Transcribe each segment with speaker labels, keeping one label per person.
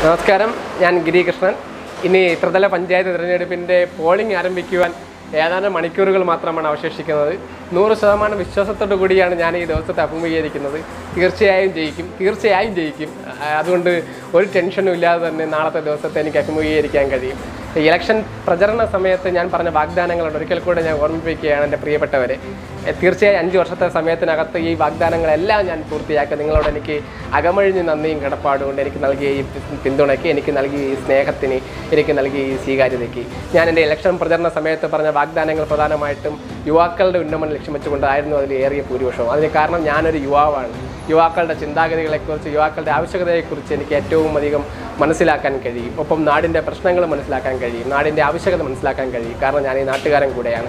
Speaker 1: നമസ്കാരം ഞാൻ ഗിരികൃഷ്ണൻ ഇനി ത്രിതല പഞ്ചായത്ത് തിരഞ്ഞെടുപ്പിൻ്റെ പോളിംഗ് ആരംഭിക്കുവാൻ ഏതാനും മണിക്കൂറുകൾ മാത്രമാണ് അവശേഷിക്കുന്നത് നൂറ് ശതമാനം വിശ്വാസത്തോടു കൂടിയാണ് ഞാൻ ഈ ദിവസത്തെ അഭിമുഖീകരിക്കുന്നത് തീർച്ചയായും ജയിക്കും തീർച്ചയായും ജയിക്കും ആ, അതുകൊണ്ട് ഒരു ടെൻഷനും ഇല്ലാതെ തന്നെ നാളത്തെ ദിവസത്തെ എനിക്ക് അഭിമുഖീകരിക്കാൻ കഴിയും ഇലക്ഷൻ പ്രചരണ സമയത്ത് ഞാൻ പറഞ്ഞ വാഗ്ദാനങ്ങളുണ്ട് ഒരിക്കൽ കൂടെ ഞാൻ ഓർമ്മിപ്പിക്കുകയാണ് എൻ്റെ പ്രിയപ്പെട്ടവരെ എ, തീർച്ചയായും അഞ്ച് വർഷത്തെ സമയത്തിനകത്ത് ഈ വാഗ്ദാനങ്ങളെല്ലാം ഞാൻ പൂർത്തിയാക്കി നിങ്ങളോട് എനിക്ക് അകമഴിഞ്ഞ് നന്ദിയും കടപ്പാടും കൊണ്ട് എനിക്ക് നൽകിയ ഈ പി- പിന്തുണയ്ക്ക് എനിക്ക് നൽകിയ ഈ സ്നേഹത്തിന് എനിക്ക് നൽകിയ ഈ സ്വീകാര്യതയ്ക്ക് ഞാൻ എൻ്റെ ഇലക്ഷൻ പ്രചരണ സമയത്ത് പറഞ്ഞ വാഗ്ദാനങ്ങൾ പ്രധാനമായിട്ടും യുവാക്കളുടെ ഉന്നമനം ലക്ഷ്യം വെച്ചുകൊണ്ടായിരുന്നു അതിൽ ഏറിയ ഭൂരിപക്ഷവും അതിന് കാരണം ഞാനൊരു യുവാവാണ് യുവാക്കളുടെ ചിന്താഗതികളെക്കുറിച്ച് യുവാക്കളുടെ ആവശ്യകതയെക്കുറിച്ച് എനിക്ക് ഏറ്റവും അധികം മനസ്സിലാക്കാൻ കഴിയും ഒപ്പം നാടിൻ്റെ പ്രശ്നങ്ങൾ മനസ്സിലാക്കാൻ കഴിയും നാടിൻ്റെ ആവശ്യകത മനസ്സിലാക്കാൻ കഴിയും കാരണം ഞാൻ ഈ നാട്ടുകാരൻ കൂടെയാണ്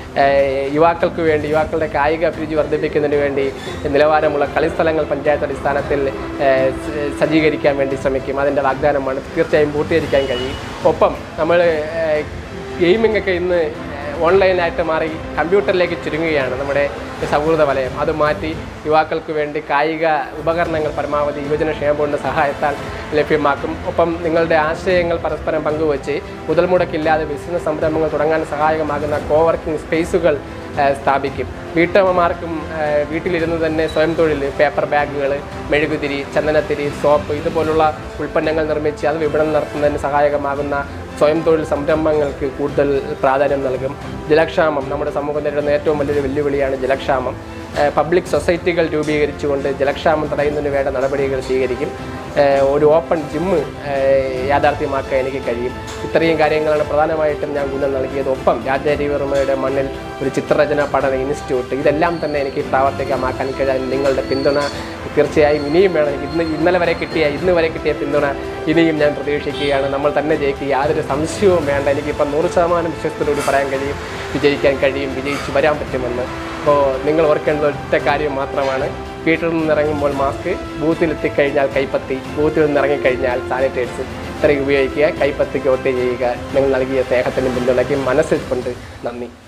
Speaker 1: ഏഹ് യുവാക്കൾക്ക് വേണ്ടി യുവാക്കളുടെ കായിക അഭിരുചി വർദ്ധിപ്പിക്കുന്നതിന് വേണ്ടി നിലവാരമുള്ള കളിസ്ഥലങ്ങൾ പഞ്ചായത്ത് അടിസ്ഥാനത്തിൽ ഏഹ് സ- സജ്ജീകരിക്കാൻ വേണ്ടി ശ്രമിക്കും അതിൻ്റെ വാഗ്ദാനമാണ് തീർച്ചയായും പൂർത്തീകരിക്കാൻ കഴിയും ഒപ്പം നമ്മൾ ഗെയിമിംഗ് ഒക്കെ ഇന്ന് ഓൺലൈനായിട്ട് മാറി കമ്പ്യൂട്ടറിലേക്ക് ചുരുങ്ങുകയാണ് നമ്മുടെ സൗഹൃദ വലയം അത് മാറ്റി യുവാക്കൾക്ക് വേണ്ടി കായിക ഉപകരണങ്ങൾ പരമാവധി യുവജന ക്ഷേമ ബോർഡിൻ്റെ സഹായത്താൽ ലഭ്യമാക്കും ഒപ്പം നിങ്ങളുടെ ആശയങ്ങൾ പരസ്പരം പങ്കുവച്ച് മുതൽ മുടക്കില്ലാതെ ബിസിനസ് സംരംഭങ്ങൾ തുടങ്ങാൻ സഹായകമാകുന്ന കോവർക്കിംഗ് സ്പേസുകൾ ഏഹ് സ്ഥാപിക്കും വീട്ടമ്മമാർക്കും ഏഹ് വീട്ടിലിരുന്ന് തന്നെ സ്വയം തൊഴിൽ പേപ്പർ ബാഗുകൾ മെഴുകുതിരി ചന്ദനത്തിരി സോപ്പ് ഇതുപോലുള്ള ഉൽപ്പന്നങ്ങൾ നിർമ്മിച്ച് അത് വിപണനം നടത്തുന്നതിന് സഹായകമാകുന്ന സ്വയം തൊഴിൽ സംരംഭങ്ങൾക്ക് കൂടുതൽ പ്രാധാന്യം നൽകും ജലക്ഷാമം നമ്മുടെ സമൂഹം നേരിടുന്ന ഏറ്റവും വലിയൊരു വെല്ലുവിളിയാണ് ജലക്ഷാമം ഏഹ് പബ്ലിക് സൊസൈറ്റികൾ രൂപീകരിച്ചുകൊണ്ട് ജലക്ഷാമം തടയുന്നതിന് വേണ്ട നടപടികൾ സ്വീകരിക്കും ഏഹ് ഒരു ഓപ്പൺ ജിമ്മ് യാഥാർത്ഥ്യമാക്കാൻ എനിക്ക് കഴിയും ഇത്രയും കാര്യങ്ങളാണ് പ്രധാനമായിട്ടും ഞാൻ ഊന്നൽ നൽകിയത് ഒപ്പം രാജാരവിവർമ്മയുടെ മണ്ണിൽ ഒരു ചിത്രരചന പഠന ഇൻസ്റ്റിറ്റ്യൂട്ട് ഇതെല്ലാം തന്നെ എനിക്ക് പ്രാവർത്തികമാക്കാൻ കഴിയാൻ നിങ്ങളുടെ പിന്തുണ തീർച്ചയായും ഇനിയും വേണം എനിക്ക് ഇന്ന് ഇന്നലെ വരെ കിട്ടിയ ഇന്ന് വരെ കിട്ടിയ പിന്തുണ ഇനിയും ഞാൻ പ്രതീക്ഷിക്കുകയാണ് നമ്മൾ തന്നെ ജയിക്കുക യാതൊരു സംശയവും വേണ്ട എനിക്കിപ്പം നൂറ് ശതമാനം വിശ്വസത്തോടുകൂടി പറയാൻ കഴിയും വിജയിക്കാൻ കഴിയും വിജയിച്ച് വരാൻ പറ്റുമെന്ന് അപ്പോൾ നിങ്ങൾ ഓർക്കേണ്ടത് ഒറ്റ കാര്യം മാത്രമാണ് വീട്ടിൽ നിന്ന് ഇറങ്ങുമ്പോൾ മാസ്ക് ബൂത്തിൽ എത്തിക്കഴിഞ്ഞാൽ കൈപ്പത്തി ബൂത്തിൽ നിന്ന് ഇറങ്ങിക്കഴിഞ്ഞാൽ സാനിറ്റൈസർ ഇത്രയും ഉപയോഗിക്കുക കൈപ്പത്തിക്ക് വോട്ട് ചെയ്യുക നിങ്ങൾ നൽകിയ സ്നേഹത്തിനും പിന്തുണയ്ക്കും മനസ്സിൽ കൊണ്ട് നന്ദി